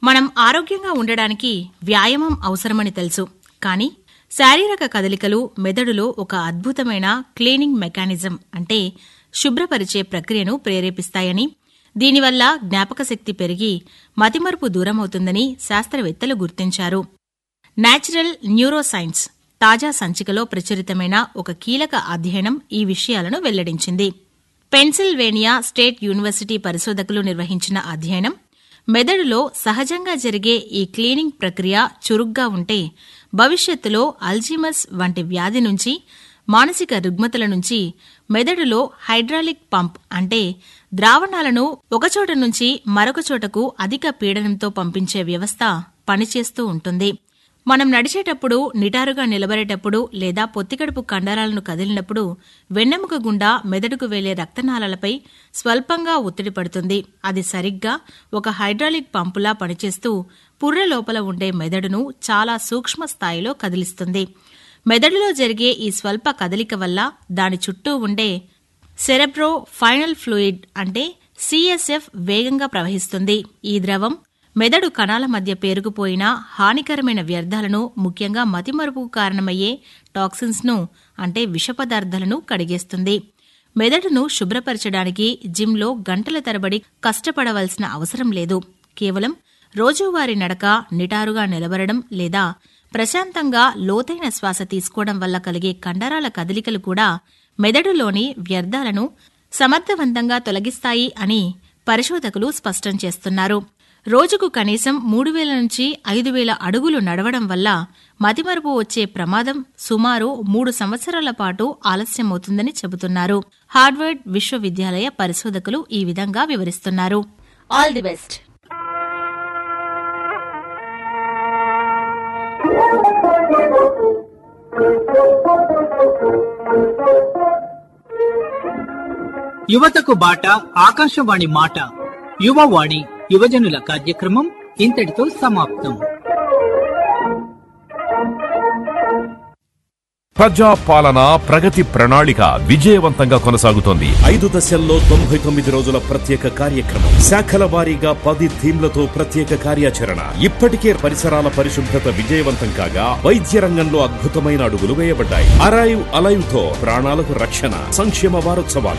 మనం ఆరోగ్యంగా ఉండడానికి వ్యాయామం అవసరమని తెలుసు కానీ శారీరక కదలికలు మెదడులో ఒక అద్భుతమైన క్లీనింగ్ మెకానిజం అంటే శుభ్రపరిచే ప్రక్రియను ప్రేరేపిస్తాయని దీనివల్ల జ్ఞాపకశక్తి పెరిగి మతిమరుపు దూరమవుతుందని శాస్త్రవేత్తలు గుర్తించారు నేచురల్ న్యూరోసైన్స్ తాజా సంచికలో ప్రచురితమైన ఒక కీలక అధ్యయనం ఈ విషయాలను వెల్లడించింది పెన్సిల్వేనియా స్టేట్ యూనివర్సిటీ పరిశోధకులు నిర్వహించిన అధ్యయనం మెదడులో సహజంగా జరిగే ఈ క్లీనింగ్ ప్రక్రియ చురుగ్గా ఉంటే భవిష్యత్తులో అల్జీమస్ వంటి వ్యాధి నుంచి మానసిక రుగ్మతల నుంచి మెదడులో హైడ్రాలిక్ పంప్ అంటే ద్రావణాలను ఒకచోట నుంచి మరొక చోటకు అధిక పీడనంతో పంపించే వ్యవస్థ పనిచేస్తూ ఉంటుంది మనం నడిచేటప్పుడు నిటారుగా నిలబడేటప్పుడు లేదా పొత్తికడుపు కండరాలను కదిలినప్పుడు వెన్నెముక గుండా మెదడుకు వెళ్లే రక్తనాళాలపై స్వల్పంగా ఒత్తిడి పడుతుంది అది సరిగ్గా ఒక హైడ్రాలిక్ పంపులా పనిచేస్తూ పుర్రె లోపల ఉండే మెదడును చాలా సూక్ష్మ స్థాయిలో కదిలిస్తుంది మెదడులో జరిగే ఈ స్వల్ప కదలిక వల్ల దాని చుట్టూ ఉండే సెరెబ్రో ఫైనల్ ఫ్లూయిడ్ అంటే సిఎస్ఎఫ్ వేగంగా ప్రవహిస్తుంది ఈ ద్రవం మెదడు కణాల మధ్య పేరుకుపోయిన హానికరమైన వ్యర్థాలను ముఖ్యంగా మతిమరుపుకు కారణమయ్యే టాక్సిన్స్ ను అంటే విష పదార్థాలను కడిగేస్తుంది మెదడును శుభ్రపరచడానికి జిమ్లో గంటల తరబడి కష్టపడవలసిన అవసరం లేదు కేవలం రోజువారీ నడక నిటారుగా నిలబడడం లేదా ప్రశాంతంగా లోతైన శ్వాస తీసుకోవడం వల్ల కలిగే కండరాల కదలికలు కూడా మెదడులోని వ్యర్థాలను సమర్థవంతంగా తొలగిస్తాయి అని పరిశోధకులు స్పష్టం చేస్తున్నారు రోజుకు కనీసం మూడు వేల నుంచి ఐదు వేల అడుగులు నడవడం వల్ల మతిమరుపు వచ్చే ప్రమాదం సుమారు మూడు సంవత్సరాల పాటు ఆలస్యమవుతుందని చెబుతున్నారు హార్వర్డ్ విశ్వవిద్యాలయ పరిశోధకులు ఈ విధంగా వివరిస్తున్నారు ఆల్ ది బెస్ట్ యువతకు బాట ఆకాశవాణి మాట యువవాణి యువజనుల కార్యక్రమం ఇంతటితో సమాప్తం ప్రజా పాలన ప్రగతి ప్రణాళిక విజయవంతంగా కొనసాగుతోంది ఐదు దశల్లో తొంభై తొమ్మిది రోజుల ప్రత్యేక కార్యక్రమం శాఖల వారీగా పది థీమ్లతో ప్రత్యేక కార్యాచరణ ఇప్పటికే పరిసరాల పరిశుభ్రత విజయవంతం కాగా వైద్య రంగంలో అద్భుతమైన అడుగులు వేయబడ్డాయి అరైవ్ అలైవ్ తో ప్రాణాలకు రక్షణ సంక్షేమ వారోత్సవాలు